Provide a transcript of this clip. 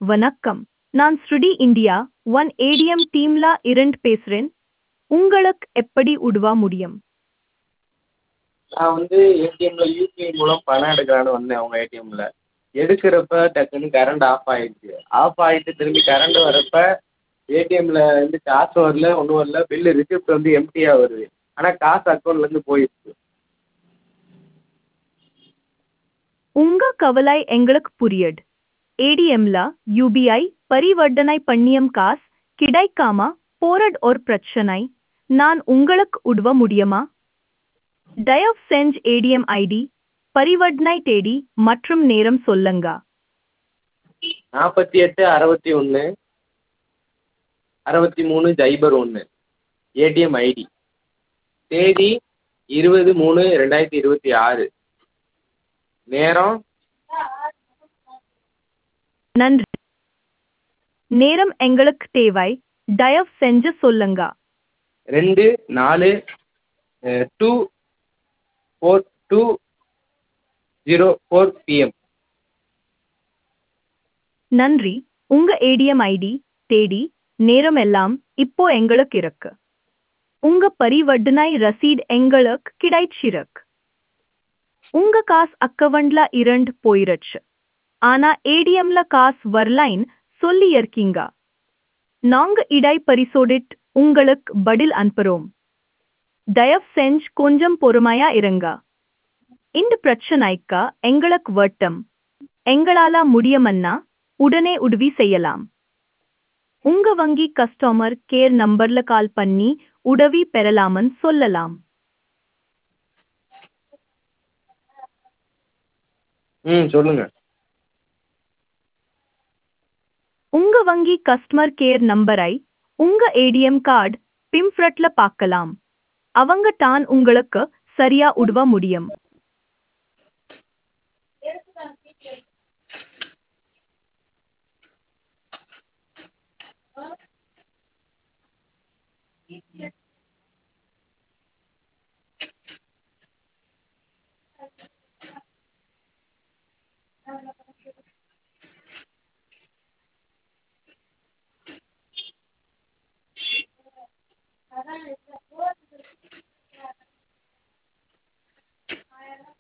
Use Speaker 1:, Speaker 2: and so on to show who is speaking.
Speaker 1: வணக்கம் நான் ஸ்ருடி இந்தியா ஒன் ஏடிஎம் டீம்ல இருந்து பேசுறேன் உங்களுக்கு எப்படி உதவ முடியும்
Speaker 2: நான் வந்து ஏடிஎம்மில் யூபிஐ மூலம் பணம் எடுக்கலான்னு வந்தேன் உங்கள் ஏடிஎம்மில் எடுக்கிறப்ப டக்குன்னு கரண்ட் ஆஃப் ஆகிடுச்சு ஆஃப் ஆகிட்டு திரும்பி கரண்ட் வரப்போ ஏடிஎம்மில் வந்து காசு வரல ஒன்றும் வரல பில்லு ரிசிப்ட் வந்து எம்டியாக வருது ஆனால் காசு அக்கௌண்ட்லேருந்து போயிடுச்சு
Speaker 1: உங்க கவலை எங்களுக்கு புரியுது ஏடிஎம்ல யூபிஐ பரிவர்த்தனை பண்ணியம் காசு கிடைக்காம போரட் ஒரு பிரச்சனை நான் உங்களுக்கு உதவ முடியுமா தயவு செஞ்சு ஏடிஎம் ஐடி பரிவர்த்தனை தேதி மற்றும் நேரம் சொல்லுங்க
Speaker 2: நாற்பத்தி எட்டு அறுபத்தி ஒன்று அறுபத்தி மூணு சைபர் ஒன்று ஏடிஎம் ஐடி தேதி இருபது மூணு ரெண்டாயிரத்தி இருபத்தி ஆறு நேரம்
Speaker 1: நன்றி நேரம் எங்களுக்கு தேவை தயவு செஞ்சு சொல்லுங்க
Speaker 2: ரெண்டு நாலு two four two zero four PM
Speaker 1: நன்றி உங்க ஏடிஎம் ஐடி தேதி நேரம் எல்லாம் இப்போ எங்களுக்கு இருக்கு உங்க பரிவர்த்தனை ரசீட் எங்களுக்கு கிடைச்சிருக்கு உங்க காசு அக்கவுண்ட்ல இரண்டு போயிருச்சு ஆனா ஏடிஎம்ல காசு வரலைன் சொல்லி இருக்கீங்க நாங்க இடை பரிசோடிட் உங்களுக்கு பதில் அனுப்புறோம் தயவு செஞ்சு கொஞ்சம் பொறுமையா இருங்க இந்த பிரச்சனைக்கு எங்களுக்கு வட்டம் எங்களால முடியுமன்னா உடனே உதவி செய்யலாம் உங்க வங்கி கஸ்டமர் கேர் நம்பர்ல கால் பண்ணி உதவி பெறலாமன்னு சொல்லலாம்
Speaker 2: ம் சொல்லுங்கள்
Speaker 1: உங்க வங்கி கஸ்டமர் கேர் நம்பரை உங்க ஏடிஎம் கார்டு பிம்ஃப்ரட்ல பார்க்கலாம் அவங்க தான் உங்களுக்கு சரியா உதவ முடியும்